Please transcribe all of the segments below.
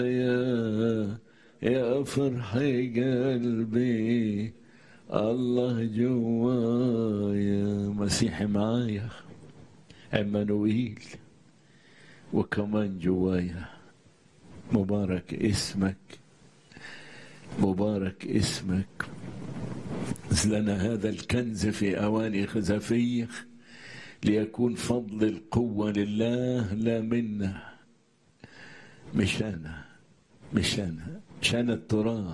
يا يا فرح قلبي الله جوايا مسيحي معايا عمانويل وكمان جوايا مبارك اسمك مبارك اسمك لنا هذا الكنز في أواني خزفية ليكون فضل القوة لله لا منا مش أنا مش أنا مش أنا التراب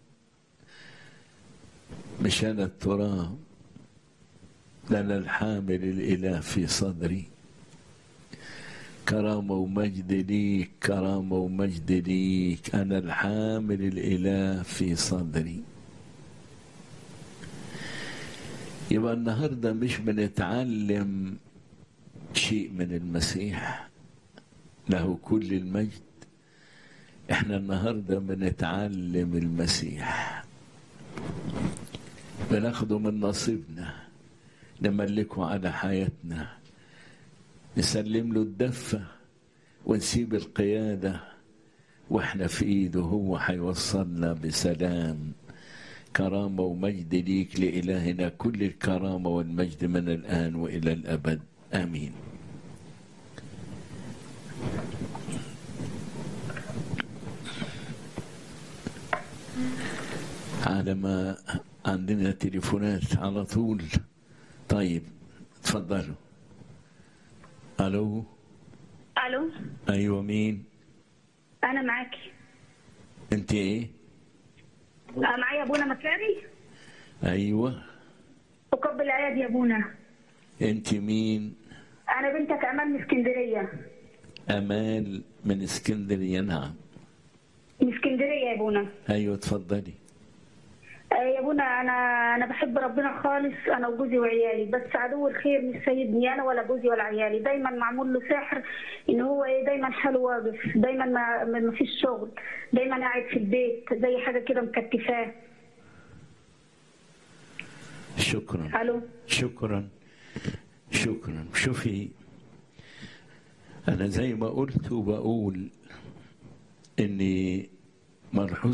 مش أنا التراب لنا الحامل الإله في صدري كرامة ومجد ليك كرامة ومجد ليك أنا الحامل الإله في صدري يبقى النهارده مش بنتعلم شيء من المسيح له كل المجد احنا النهارده بنتعلم المسيح بناخده من نصيبنا نملكه على حياتنا نسلم له الدفة ونسيب القيادة واحنا في ايده هو هيوصلنا بسلام كرامة ومجد ليك لإلهنا كل الكرامة والمجد من الآن وإلى الأبد آمين على ما عندنا تليفونات على طول طيب تفضلوا الو الو ايوه مين انا معاكي انت ايه آه، معايا ابونا مكاري ايوه وقبل الايادي يا ابونا انت مين انا بنتك امال من اسكندريه امال من اسكندريه نعم من اسكندريه يا ابونا ايوه اتفضلي آه، يا ابونا انا انا بحب ربنا خالص انا وجوزي وعيالي بس عدو الخير مش سيدني انا ولا جوزي ولا عيالي دايما معمول له سحر ان هو ايه دايما حاله واقف دايما ما, ما ما فيش شغل دايما قاعد في البيت زي حاجه كده مكتفاه شكرا الو شكرا شكرا شوفي انا زي ما قلت وبقول اني ملحوظ